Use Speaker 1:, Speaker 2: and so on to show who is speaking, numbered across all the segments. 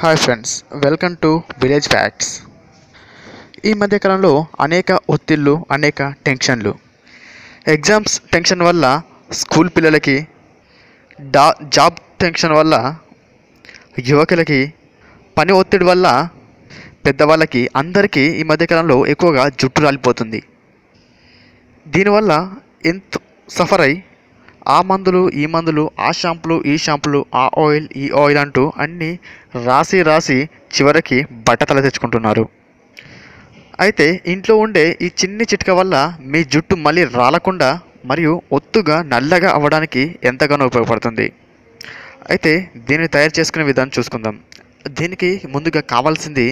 Speaker 1: hi friends welcome to village facts ఈ మధ్యకాలంలో అనేక ఒత్తిళ్ళు అనేక టెన్షన్లు ఎగ్జామ్స్ టెన్షన్ వల్ల స్కూల్ పిల్లలకి డా జాబ్ టెన్షన్ వల్ల యువకులకి పని ఒత్తిడి వల్ల పెద్దవాళ్ళకి అందరికీ ఈ మధ్యకాలంలో ఎక్కువగా జుట్టు రాలిపోతుంది దీనివల్ల ఎంత సఫర్ అయి ఆ మందులు ఈ మందులు ఆ షాంపులు ఈ షాంపులు ఆ ఆయిల్ ఈ ఆయిల్ అంటూ అన్నీ రాసి రాసి చివరికి బట్టతల తెచ్చుకుంటున్నారు అయితే ఇంట్లో ఉండే ఈ చిన్ని చిట్క వల్ల మీ జుట్టు మళ్ళీ రాలకుండా మరియు ఒత్తుగా నల్లగా అవ్వడానికి ఎంతగానో ఉపయోగపడుతుంది అయితే దీన్ని తయారు చేసుకునే విధానం చూసుకుందాం దీనికి ముందుగా కావాల్సింది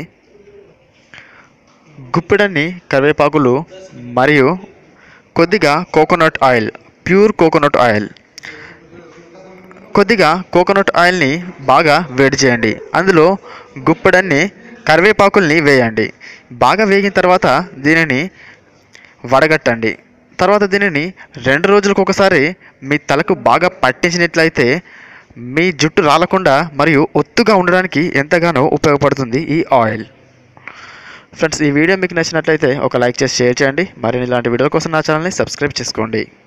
Speaker 1: గుప్పెడన్ని కరివేపాకులు మరియు కొద్దిగా coconut oil pure coconut oil కొద్దిగా కోకోనట్ ఆయిల్ని బాగా వేడి చేయండి అందులో గుప్పెడన్ని కరివేపాకుల్ని వేయండి బాగా వేగిన తర్వాత దీనిని వడగట్టండి తర్వాత దీనిని రెండు రోజులకు ఒకసారి మీ తలకు బాగా పట్టించినట్లయితే మీ జుట్టు రాలకుండా మరియు ఒత్తుగా ఉండడానికి ఎంతగానో ఉపయోగపడుతుంది ఈ ఆయిల్ ఫ్రెండ్స్ ఈ వీడియో మీకు నచ్చినట్లయితే ఒక లైక్ చేసి షేర్ చేయండి మరిన్ని ఇలాంటి వీడియోల కోసం నా ఛానల్ని సబ్స్క్రైబ్ చేసుకోండి